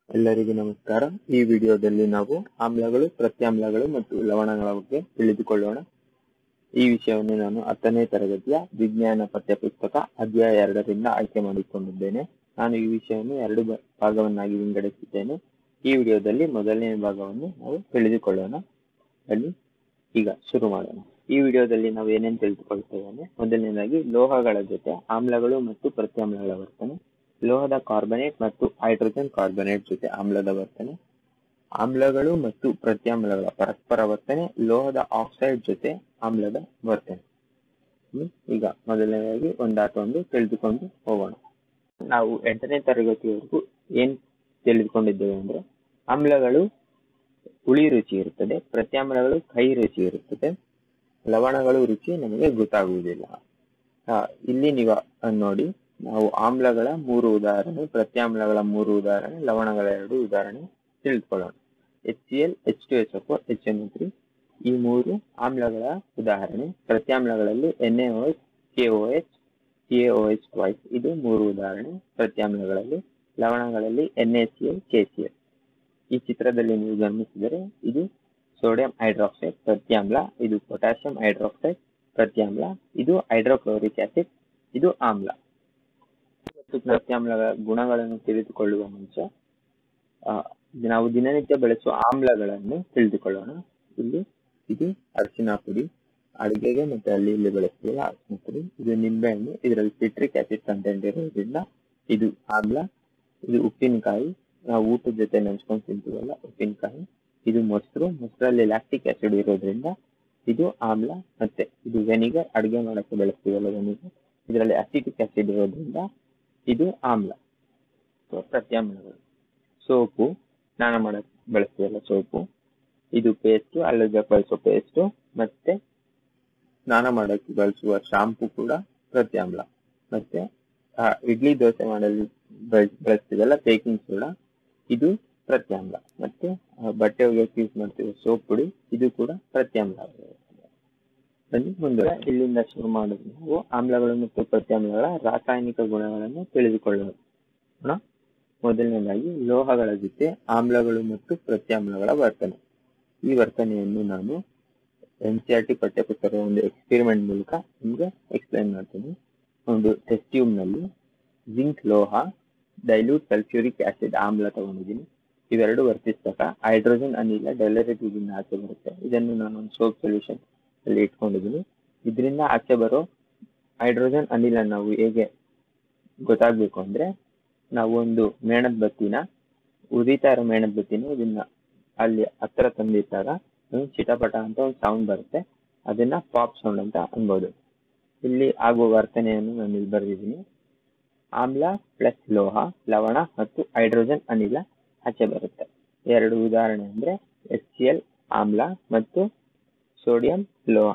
ಎಲ್ಲರಿಗೂ ನಮಸ್ಕಾರ ಈ ವಿಡಿಯೋದಲ್ಲಿ ನಾವು ಆಮ್ಲಗಳು ಪ್ರತ್ಯಾಮ್ಲಗಳು ಮತ್ತು ಲವಣಗಳ ಬಗ್ಗೆ ತಿಳಿದುಕೊಳ್ಳೋಣ ಈ ವಿಷಯವನ್ನು ನಾನು ಹತ್ತನೇ ತರಗತಿಯ ವಿಜ್ಞಾನ ಪಠ್ಯಪುಸ್ತಕ ಅಧ್ಯಾಯ ಎರಡರಿಂದ ಆಯ್ಕೆ ಮಾಡಿಕೊಂಡಿದ್ದೇನೆ ನಾನು ಈ ವಿಷಯವನ್ನು ಎರಡು ಬ- ಭಾಗವನ್ನಾಗಿ ವಿಂಗಡಿಸಿದ್ದೇನೆ ಈ ವಿಡಿಯೋದಲ್ಲಿ ಮೊದಲನೇ ಭಾಗವನ್ನು ನಾವು ತಿಳಿದುಕೊಳ್ಳೋಣ ಬನ್ನಿ ಈಗ ಶುರು ಮಾಡೋಣ ಈ ವಿಡಿಯೋದಲ್ಲಿ ನಾವು ಏನೇನು ತಿಳಿದುಕೊಳ್ತೇವೆ ಮೊದಲನೇದಾಗಿ ಲೋಹಗಳ ಜೊತೆ ಆಮ್ಲಗಳು ಮತ್ತು ಪ್ರತ್ಯಾಮ್ಲಗಳ ವರ್ತನೆ ಲೋಹದ ಕಾರ್ಬನೇಟ್ ಮತ್ತು ಹೈಡ್ರೋಜನ್ ಕಾರ್ಬನೇಟ್ ಜೊತೆ ಆಮ್ಲದ ವರ್ತನೆ ಆಮ್ಲಗಳು ಮತ್ತು ಪ್ರತ್ಯಾಮ್ಲಗಳ ಪರಸ್ಪರ ವರ್ತನೆ ಲೋಹದ ಆಕ್ಸೈಡ್ ಜೊತೆ ಆಮ್ಲದ ವರ್ತನೆ ಹ್ಮ್? ಈಗ ಮೊದಲನೇದಾಗಿ ಒಂದಾಟೊಂದು ತಿಳಿದುಕೊಂಡು ಹೋಗೋಣ ನಾವು ಎಂಟನೇ ತರಗತಿವರೆಗೂ ಏನ್ ತಿಳಿದುಕೊಂಡಿದ್ದೇವೆ ಅಂದ್ರೆ ಆಮ್ಲಗಳು ಹುಳಿ ರುಚಿ ಇರುತ್ತದೆ ಪ್ರತ್ಯಾಮ್ಲಗಳು ಕಹಿ ರುಚಿ ಇರುತ್ತದೆ ಲವಣಗಳು ರುಚಿ ನಮಗೆ ಗೊತ್ತಾಗುವುದಿಲ್ಲ ಆ, ಇಲ್ಲಿ ನೀವು ಅಹ್, ನೋಡಿ ನಾವು ಆಮ್ಲಗಳ ಮೂರು ಉದಾಹರಣೆ ಪ್ರತ್ಯಾಮ್ಲಗಳ ಮೂರು ಉದಾಹರಣೆ ಲವಣಗಳ ಎರಡು ಉದಾಹರಣೆ ತಿಳಿದುಕೊಳ್ಳೋಣ H C L H two H F H N three ಈ ಮೂರು ಆಮ್ಲಗಳ ಉದಾಹರಣೆ ಪ್ರತ್ಯಾಮ್ಲಗಳಲ್ಲಿ N A O H K O H C A O H twice ಇದು ಮೂರು ಉದಾಹರಣೆ ಪ್ರತ್ಯಾಮ್ಲಗಳಲ್ಲಿ ಲವಣಗಳಲ್ಲಿ N A C L K C L ಈ ಚಿತ್ರದಲ್ಲಿ ನೀವು ಗಮನಿಸಿದರೆ ಇದು ಸೋಡಿಯಂ ಹೈಡ್ರಾಕ್ಸೈಡ್ ಪ್ರತ್ಯಾಮ್ಲ ಇದು ಪೊಟ್ಯಾಸಿಯಂ ಹೈಡ್ರಾಕ್ಸೈಡ್ ಪ್ರತ್ಯಾಮ್ಲ ಇದು ಹೈಡ್ರೋಕ್ಲೋರಿಕ್ ಆಸಿಡ್ ಇದು ಆಮ್ಲ ಮತ್ತು ಪ್ರತ್ಯಾಮ್ಲಗಳ ಗುಣಗಳನ್ನು ತಿಳಿದುಕೊಳ್ಳುವ ಮುಂಚೆ ಆ, ನಾವು ದಿನನಿತ್ಯ ಬಳಸುವ ಆಮ್ಲಗಳನ್ನು ತಿಳಿದುಕೊಳ್ಳೋಣ ಇಲ್ಲಿ ಇದು ಅರಿಶಿನ ಪುಡಿ ಅಡುಗೆಗೆ ಮತ್ತೆ ಅಲ್ಲಿ ಇಲ್ಲಿ ಬಳಸ್ತೀವಲ್ಲ ಅರಿಶಿನ ಪುಡಿ ಇದು ನಿಂಬೆಹಣ್ಣು ಇದರಲ್ಲಿ ಸಿಟ್ರಿಕ್ ಆಸಿಡ್ ಕಂಟೆಂಟ್ ಇರೋದ್ರಿಂದ ಇದು ಆಮ್ಲ ಇದು ಉಪ್ಪಿನಕಾಯಿ ನಾವು ಊಟದ ಜೊತೆ ನೆಂಚ್ಕೊಂಡು ತಿಂತೀವಲ್ಲ ಉಪ್ಪಿನಕಾಯಿ ಇದು ಮೊಸರು ಮೊಸರಲ್ಲಿ ಲ್ಯಾಕ್ಟಿಕ್ ಆಸಿಡ್ ಇರೋದ್ರಿಂದ ಇದು ಆಮ್ಲ ಮತ್ತೆ ಇದು ವೆನಿಗರ್ ಅಡುಗೆ ಮಾಡಕ್ಕೆ ಬಳಸ್ತೀವಲ್ಲ ವೆನಿಗರ್ ಇದರಲ್ಲಿ ಅಸಿಟಿಕ್ ಆಸಿಡ್ ಇರೋದ್ರಿಂದ ಇದು ಆಮ್ಲ ಸೊ ಪ್ರತ್ಯಾಮ್ಲಗಳು ಸೋಪು ಸ್ನಾನ ಮಾಡಕ್ ಬಳಸ್ತೀವಲ್ಲ ಸೋಪು ಇದು ಪೇಸ್ಟ್ ಅಲ್ಲದೆ ಬಳಸೋ ಪೇಸ್ಟ್ ಮತ್ತೆ ಸ್ನಾನ ಮಾಡಕ್ಕೆ ಬಳಸುವ ಶಾಂಪು ಕೂಡ ಪ್ರತ್ಯಾಮ್ಲ ಮತ್ತೆ ಆ, ಇಡ್ಲಿ ದೋಸೆ ಮಾಡಲು ಬಳ- ಬಳಸ್ತೀವಲ್ಲ ಬೇಕಿಂಗ್ ಸೋಡಾ ಇದು ಪ್ರತ್ಯಾಮ್ಲ ಮತ್ತೆ ಆ, ಬಟ್ಟೆ ಒಗೆಯಕ್ಕೆ ಯೂಸ್ ಮಾಡ್ತೀವಿ ಸೋಪ್ ಪುಡಿ ಇದು ಕೂಡ ಪ್ರತ್ಯಾಮ್ಲ ಬನ್ನಿ ಮುಂದೆ ಇಲ್ಲಿಂದ ಶುರು ಮಾಡಿದ್ರೆ ನಾವು ಆಮ್ಲಗಳು ಮತ್ತು ಪ್ರತ್ಯಾಮ್ಲಗಳ ರಾಸಾಯನಿಕ ಗುಣಗಳನ್ನು ತಿಳಿದುಕೊಳ್ಳೋಣ ಮೊದಲನೇದಾಗಿ ಲೋಹಗಳ ಜೊತೆ ಆಮ್ಲಗಳು ಮತ್ತು ಪ್ರತ್ಯಾಮ್ಲಗಳ ವರ್ತನೆ ಈ ವರ್ತನೆಯನ್ನು ನಾನು ಎನ್ ಸಿ ಆರ್ ಟಿ ಪಠ್ಯಪುಸ್ತಕದ ಒಂದು ಎಕ್ಸ್ಪೆರಿಮೆಂಟ್ ಮೂಲಕ ನಿಮಗೆ ಎಕ್ಸ್ಪ್ಲೈನ್ ಮಾಡ್ತೀನಿ ಒಂದು ಟೆಸ್ಟ್ ಟ್ಯೂಬ್ ನಲ್ಲಿ ಜಿಂಕ್ ಲೋಹ ಡೈಲ್ಯೂಟ್ ಸಲ್ಫ್ಯೂರಿಕ್ ಆಸಿಡ್ ಆಮ್ಲ ತಗೊಂಡಿದ್ದೀನಿ ಇವೆರಡು ವರ್ತಿಸಿದಾಗ ಹೈಡ್ರೋಜನ್ ಅನಿಲ ಡೈಲರಿ ಟ್ಯೂಬಿಂದ ಆಚೆ ಬರುತ್ತೆ ಇದನ್ನು ನಾನು ಒಂದು ಸೋಪ್ ಸೊಲ್ಯೂಷನ್ ಅಲ್ಲಿ ಇಟ್ಕೊಂಡಿದ್ದೀನಿ ಇದರಿಂದ ಆಚೆ ಬರೋ ಹೈಡ್ರೋಜನ್ ಅನಿಲ ನಾವು ಹೇಗೆ ಗೊತ್ತಾಗ್ಬೇಕು ಅಂದ್ರೆ ನಾವು ಒಂದು ಮೇಣದ ಬತ್ತಿನ ಉರಿತಾ ಇರೋ ಮೇಣದ ಬತ್ತಿನ ಇದನ್ನ ಅಲ್ಲಿ ಹತ್ರ ತಂದಿಟ್ಟಾಗ ಒಂದು ಚಿಟಪಟ ಅಂತ ಒಂದು ಸೌಂಡ್ ಬರುತ್ತೆ ಅದನ್ನ ಪಾಪ್ ಸೌಂಡ್ ಅಂತ ಅನ್ಬೋದು ಇಲ್ಲಿ ಆಗುವ ವರ್ತನೆಯನ್ನು ನಾನು ಇಲ್ಲಿ ಬರೆದಿದ್ದೀನಿ ಆಮ್ಲ ಪ್ಲಸ್ ಲೋಹ ಲವಣ ಮತ್ತು ಹೈಡ್ರೋಜನ್ ಅನಿಲ ಆಚೆ ಬರುತ್ತೆ ಎರಡು ಉದಾಹರಣೆ ಅಂದ್ರೆ ಎಚ್ ಸಿ ಎಲ್ ಆಮ್ಲ ಮತ್ತು ಸೋಡಿಯಂ ಲೋಹ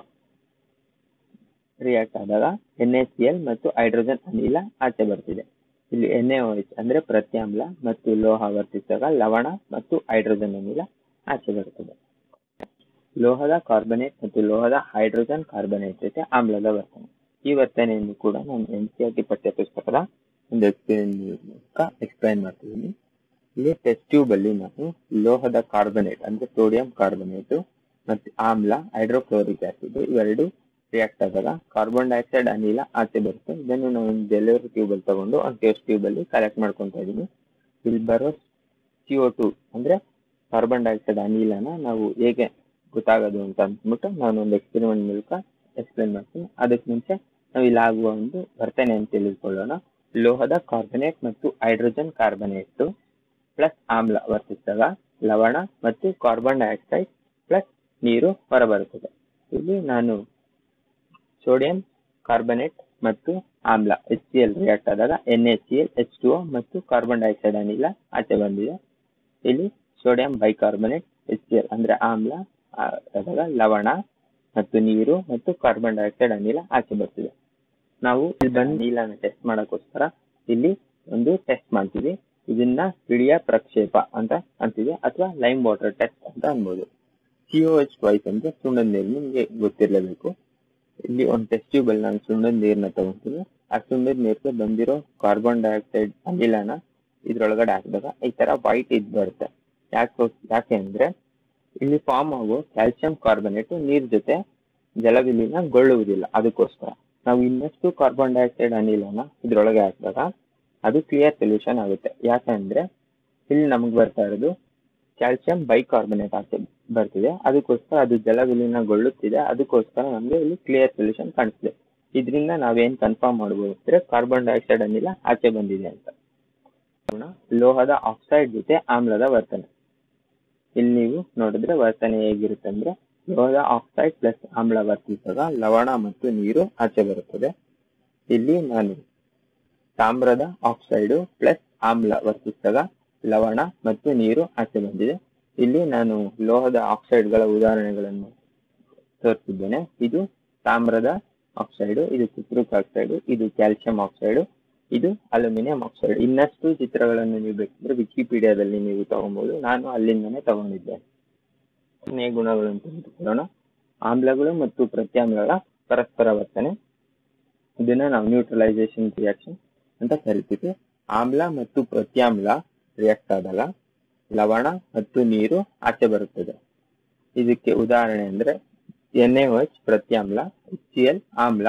ರಿಯಾಕ್ಟ್ ಆದಾಗ ಎನ್ ಸಿ ಎಲ್ ಮತ್ತು ಹೈಡ್ರೋಜನ್ ಅನಿಲ ಆಚೆ ಬರ್ತಿದೆ ಇಲ್ಲಿ ಎನ್ ಎಚ್ ಅಂದ್ರೆ ಪ್ರತ್ಯಾಮ್ಲ ಮತ್ತು ಲೋಹ ವರ್ತಿಸಿದಾಗ ಲವಣ ಮತ್ತು ಹೈಡ್ರೋಜನ್ ಅನಿಲ ಆಚೆ ಬರುತ್ತದೆ ಲೋಹದ ಕಾರ್ಬನೇಟ್ ಮತ್ತು ಲೋಹದ ಹೈಡ್ರೋಜನ್ ಕಾರ್ಬನೇಟ್ ಜೊತೆ ಆಮ್ಲದ ವರ್ತನೆ ಈ ವರ್ತನೆಯನ್ನು ಕೂಡ ನಾನು ಎನ್ ಸಿ ಆರ್ ಟಿ ಪಠ್ಯಪುಸ್ತಕದ ಒಂದು ಮೂಲಕ ಎಕ್ಸ್ಪ್ಲೈನ್ ಮಾಡ್ತಿದ್ದೀನಿ ಇಲ್ಲಿ ಟೆಸ್ಟ್ ಟ್ಯೂಬ್ ಅಲ್ಲಿ ನಾನು ಲೋಹದ ಕಾರ್ಬನೇಟ್ ಅಂದ್ರೆ ಸೋಡಿಯಂ ಕಾರ್ಬನೇಟ್ ಮತ್ತು ಆಮ್ಲ ಹೈಡ್ರೋಕ್ಲೋರಿಕ್ ಆಸಿಡ್ ಇವೆರಡು ರಿಯಾಕ್ಟ್ ಆದಾಗ ಕಾರ್ಬನ್ ಡೈಆಕ್ಸೈಡ್ ಅನಿಲ ಆಚೆ ಬರುತ್ತೆ ಇದನ್ನು ನಾನು ಒಂದು ಡೆಲಿವರಿ ಟ್ಯೂಬ್ ಅಲ್ಲಿ ತಗೊಂಡು ಒಂದು ಟೆಸ್ಟ್ ಟ್ಯೂಬ್ ಅಲ್ಲಿ ಕಲೆಕ್ಟ್ ಮಾಡ್ಕೊಂತ ಇದ್ದೀನಿ ಇಲ್ಲಿ ಬರೋ ಸಿ ಒ ಟು ಅಂದ್ರೆ ಕಾರ್ಬನ್ ಡೈಆಕ್ಸೈಡ್ ಅನಿಲನ ನಾವು ಹೇಗೆ ಗೊತ್ತಾಗೋದು ಅಂತ ಅಂದ್ಬಿಟ್ಟು ನಾನು ಒಂದು ಎಕ್ಸ್ಪೆರಿಮೆಂಟ್ ಮೂಲಕ ಎಕ್ಸ್ಪ್ಲೈನ್ ಮಾಡ್ತೀನಿ ಅದಕ್ಕೆ ಮುಂಚೆ ನಾವು ಇಲ್ಲಿ ಆಗುವ ಒಂದು ವರ್ತನೆಯನ್ನು ತಿಳಿದುಕೊಳ್ಳೋಣ ಲೋಹದ ಕಾರ್ಬನೇಟ್ ಮತ್ತು ಹೈಡ್ರೋಜನ್ ಕಾರ್ಬನೇಟ್ ಪ್ಲಸ್ ಆಮ್ಲ ವರ್ತಿಸಿದಾಗ ಲವಣ ಮತ್ತು ಕಾರ್ಬನ್ ಡೈಆಕ್ಸೈಡ್ ಪ್ಲಸ್ ನೀರು ಹೊರಬರುತ್ತದೆ ಇಲ್ಲಿ ನಾನು ಸೋಡಿಯಂ ಕಾರ್ಬನೇಟ್ ಮತ್ತು ಆಮ್ಲ ಎಚ್ ಸಿ ಎಲ್ ರಿಯಾಕ್ಟ್ ಆದಾಗ N H C L H two ಮತ್ತು ಕಾರ್ಬನ್ ಡೈಆಕ್ಸೈಡ್ ಅನಿಲ ಆಚೆ ಬಂದಿದೆ ಇಲ್ಲಿ sodium bicarbonate H C L ಅಂದ್ರೆ ಆಮ್ಲ ಆ, ಆದಾಗ ಲವಣ ಮತ್ತು ನೀರು ಮತ್ತು ಕಾರ್ಬನ್ ಡೈಆಕ್ಸೈಡ್ ಅನಿಲ ಆಚೆ ಬರ್ತಿದೆ ನಾವು ಇಲ್ಲಿ ಬಂದು ನೀಲನ ಟೆಸ್ಟ್ ಮಾಡಕ್ಕೋಸ್ಕರ ಇಲ್ಲಿ ಒಂದು ಟೆಸ್ಟ್ ಮಾಡ್ತೀವಿ ಇದನ್ನ ಹಿಡಿಯ ಪ್ರಕ್ಷೇಪ ಅಂತ ಅಂತೀವಿ ಅಥವಾ ಲೈಮ್ ವಾಟರ್ ಟೆಸ್ಟ್ ಅಂತ ಅನ್ಬೋದು ಸಿಒ ಎಚ್ ಟ್ವೈಸ್ ಅಂದ್ರೆ ಸುಣ್ಣದ ನೀರು ನಿಮ್ಗೆ ಗೊತ್ತಿರಲೇಬೇಕು ಇಲ್ಲಿ ಒಂದು ಟೆಸ್ಟ್ ಟ್ಯೂಬ್ ಅಲ್ಲಿ ನಾನು ಸುಣ್ಣದ ನೀರನ್ನ ತಗೊಂತೀನಿ ಆ ಸುಣ್ಣದ ನೀರಿಗೆ ಬಂದಿರೋ ಕಾರ್ಬನ್ ಡೈಆಕ್ಸೈಡ್ ಅನಿಲನ ಇದ್ರೊಳಗಡೆ ಹಾಕಿದಾಗ ಈ ತರ ವೈಟ್ ಇದ್ ಬರುತ್ತೆ ಯಾಕೆ ಯಾಕೆ ಅಂದ್ರೆ ಇಲ್ಲಿ ಫಾರ್ಮ್ ಆಗೋ ಕ್ಯಾಲ್ಸಿಯಂ ಕಾರ್ಬನೇಟ್ ನೀರ್ ಜೊತೆ ಜಲವಿಲೀನಗೊಳ್ಳುವುದಿಲ್ಲ ಅದಕ್ಕೋಸ್ಕರ ನಾವು ಇನ್ನಷ್ಟು ಕಾರ್ಬನ್ ಡೈಆಕ್ಸೈಡ್ ಅನಿಲನ ಇದ್ರೊಳಗೆ ಹಾಕಿದಾಗ ಅದು ಕ್ಲಿಯರ್ ಸೊಲ್ಯೂಷನ್ ಆಗುತ್ತೆ ಯಾಕಂದ್ರೆ ಇಲ್ಲಿ ನಮಗೆ ಬರ್ತಾ ಇರೋದು ಕ್ಯಾಲ್ಸಿಯಂ ಬೈಕಾರ್ಬನೇಟ್ ಆಗಿ ಬರ್ತಿದೆ ಅದಕ್ಕೋಸ್ಕರ ಅದು ಜಲವಿಲೀನಗೊಳ್ಳುತ್ತಿದೆ ಅದಕ್ಕೋಸ್ಕರ ನಮಗೆ ಇಲ್ಲಿ ಕ್ಲಿಯರ್ ಸೊಲ್ಯೂಷನ್ ಕಾಣಿಸ್ತಿದೆ ಇದರಿಂದ ನಾವೇನ್ ಕನ್ಫರ್ಮ್ ಮಾಡಬಹುದು ಅಂದ್ರೆ ಕಾರ್ಬನ್ ಡೈಆಕ್ಸೈಡ್ ಅನಿಲ ಆಚೆ ಬಂದಿದೆ ಅಂತ ಲೋಹದ ಆಕ್ಸೈಡ್ ಜೊತೆ ಆಮ್ಲದ ವರ್ತನೆ ಇಲ್ಲಿ ನೀವು ನೋಡಿದ್ರೆ ವರ್ತನೆ ಹೇಗಿರುತ್ತೆ ಅಂದ್ರೆ ಲೋಹದ ಆಕ್ಸೈಡ್ ಪ್ಲಸ್ ಆಮ್ಲ ವರ್ತಿಸಿದಾಗ ಲವಣ ಮತ್ತು ನೀರು ಆಚೆ ಬರುತ್ತದೆ ಇಲ್ಲಿ ನಾನು ತಾಮ್ರದ ಆಕ್ಸೈಡು ಪ್ಲಸ್ ಆಮ್ಲ ವರ್ತಿಸಿದಾಗ ಲವಣ ಮತ್ತು ನೀರು ಆಚೆ ಬಂದಿದೆ ಇಲ್ಲಿ ನಾನು ಲೋಹದ ಆಕ್ಸೈಡ್ಗಳ ಉದಾಹರಣೆಗಳನ್ನು ತೋರಿಸಿದ್ದೇನೆ ಇದು ತಾಮ್ರದ ಆಕ್ಸೈಡು ಇದು ಸಿಟ್ರಿಕ್ ಆಕ್ಸೈಡು ಇದು ಕ್ಯಾಲ್ಸಿಯಂ ಆಕ್ಸೈಡು ಇದು ಅಲ್ಯೂಮಿನಿಯಂ ಆಕ್ಸೈಡ್ ಇನ್ನಷ್ಟು ಚಿತ್ರಗಳನ್ನು ನೀವು ಬೇಕಿದ್ರೆ ವಿಕಿಪೀಡಿಯಾದಲ್ಲಿ ನೀವು ತಗೊಬಹುದು ನಾನು ಅಲ್ಲಿಂದನೇ ತಗೊಂಡಿದ್ದೆ ನೇ ಗುಣಗಳನ್ನು ತೆಗೆದುಕೊಳ್ಳೋಣ ಆಮ್ಲಗಳು ಮತ್ತು ಪ್ರತ್ಯಾಮ್ಲಗಳ ಪರಸ್ಪರ ವರ್ತನೆ ಇದನ್ನ ನಾವು ನ್ಯೂಟ್ರಲೈಸೇಷನ್ ರಿಯಾಕ್ಷನ್ ಅಂತ ಕರಿತೀವಿ ಆಮ್ಲ ಮತ್ತು ಪ್ರತ್ಯಾಮ್ಲ ರಿಯಾಕ್ಟ್ ಆದಾಗ ಲವಣ ಮತ್ತು ನೀರು ಆಚೆ ಬರುತ್ತದೆ ಇದಕ್ಕೆ ಉದಾಹರಣೆ ಅಂದ್ರೆ ಎನ್ ಎಚ್ ಪ್ರತ್ಯಾಮ್ಲ ಎಚ್ ಎಲ್ ಆಮ್ಲ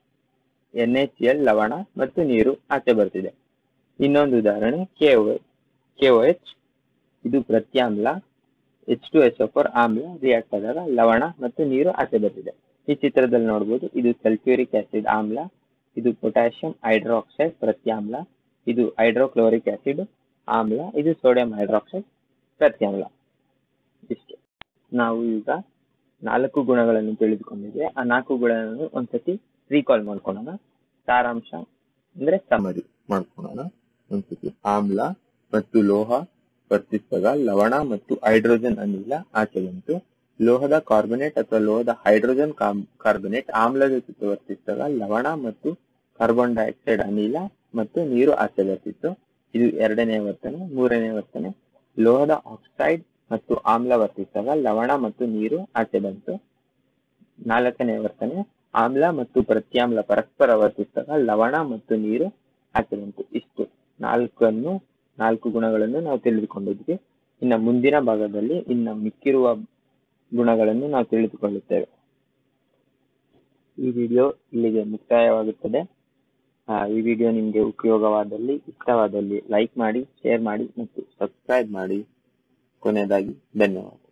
ಎನ್ ಎಚ್ ಎಲ್ ಲವಣ ಮತ್ತು ನೀರು ಆಚೆ ಬರ್ತಿದೆ ಇನ್ನೊಂದು ಉದಾಹರಣೆ ಕೆ ಕೆ ಎಚ್ ಇದು ಪ್ರತ್ಯಾಮ್ಲ ಎಚ್ ಟು ಎಚ್ ಫೋರ್ ಆಮ್ಲ ರಿಯಾಕ್ಟ್ ಆದಾಗ ಲವಣ ಮತ್ತು ನೀರು ಆಚೆ ಬರ್ತಿದೆ ಈ ಚಿತ್ರದಲ್ಲಿ ನೋಡಬಹುದು ಇದು ಸಲ್ಫ್ಯೂರಿಕ್ ಆಸಿಡ್ ಆಮ್ಲ ಇದು ಪೊಟ್ಯಾಷಿಯಂ ಹೈಡ್ರಾಕ್ಸೈಡ್ ಪ್ರತ್ಯಾಮ್ಲ ಇದು ಹೈಡ್ರೋಕ್ಲೋರಿಕ್ ಆಸಿಡ್ ಆಮ್ಲ ಇದು ಸೋಡಿಯಂ ಹೈಡ್ರಾಕ್ಸೈಡ್ ಪ್ರತ್ಯಾಮ್ಲ ಇಷ್ಟು ನಾವು ಈಗ ನಾಲ್ಕು ಗುಣಗಳನ್ನು ತಿಳಿದುಕೊಂಡಿದ್ವಿ ಆ ನಾಲ್ಕು ಗುಣಗಳನ್ನು ಒಂದ್ಸತಿ ರೀಕಾಲ್ ಮಾಡ್ಕೊಳ್ಳೋಣ ಸಾರಾಂಶ ಅಂದ್ರೆ ಸಮರಿ ಮಾಡ್ಕೊಳ್ಳೋಣ ಒಂದ್ಸತಿ ಆಮ್ಲ ಮತ್ತು ಲೋಹ ವರ್ತಿಸಿದಾಗ ಲವಣ ಮತ್ತು ಹೈಡ್ರೋಜನ್ ಅನಿಲ ಆಚೆ ಬಂತು ಲೋಹದ ಕಾರ್ಬನೇಟ್ ಅಥವಾ ಲೋಹದ ಹೈಡ್ರೋಜನ್ ಕಾರ್ಬನೇಟ್ ಆಮ್ಲದ ಜೊತೆ ವರ್ತಿಸಿದಾಗ ಲವಣ ಮತ್ತು ಕಾರ್ಬನ್ ಡೈಆಕ್ಸೈಡ್ ಅನಿಲ ಮತ್ತು ನೀರು ಆಚೆ ಬರ್ತಿತ್ತು ಇದು ಎರಡನೇ ವರ್ತನೆ ಮೂರನೇ ವರ್ತನೆ ಲೋಹದ ಆಕ್ಸೈಡ್ ಮತ್ತು ಆಮ್ಲ ವರ್ತಿಸಿದಾಗ ಲವಣ ಮತ್ತು ನೀರು ಆಚೆ ಬಂತು ನಾಲ್ಕನೇ ವರ್ತನೆ ಆಮ್ಲ ಮತ್ತು ಪ್ರತ್ಯಾಮ್ಲ ಪರಸ್ಪರ ವರ್ತಿಸಿದಾಗ ಲವಣ ಮತ್ತು ನೀರು ಆಚೆ ಬಂತು ಇಷ್ಟು ನಾಲ್ಕನ್ನು ನಾಲ್ಕು ಗುಣಗಳನ್ನು ನಾವು ತಿಳಿದುಕೊಂಡಿದ್ವಿ ಇನ್ನು ಮುಂದಿನ ಭಾಗದಲ್ಲಿ ಇನ್ನು ಮಿಕ್ಕಿರುವ ಗುಣಗಳನ್ನು ನಾವು ತಿಳಿದುಕೊಳ್ಳುತ್ತೇವೆ ಈ ವಿಡಿಯೋ ಇಲ್ಲಿಗೆ ಮುಕ್ತಾಯವಾಗುತ್ತದೆ ಈ ವಿಡಿಯೋ ನಿಮಗೆ ಉಪಯೋಗವಾದಲ್ಲಿ ಇಷ್ಟವಾದಲ್ಲಿ ಲೈಕ್ ಮಾಡಿ ಶೇರ್ ಮಾಡಿ ಮತ್ತು ಸಬ್ಸ್ಕ್ರೈಬ್ ಮಾಡಿ ಕೊನೆಯದಾಗಿ ಧನ್ಯವಾದ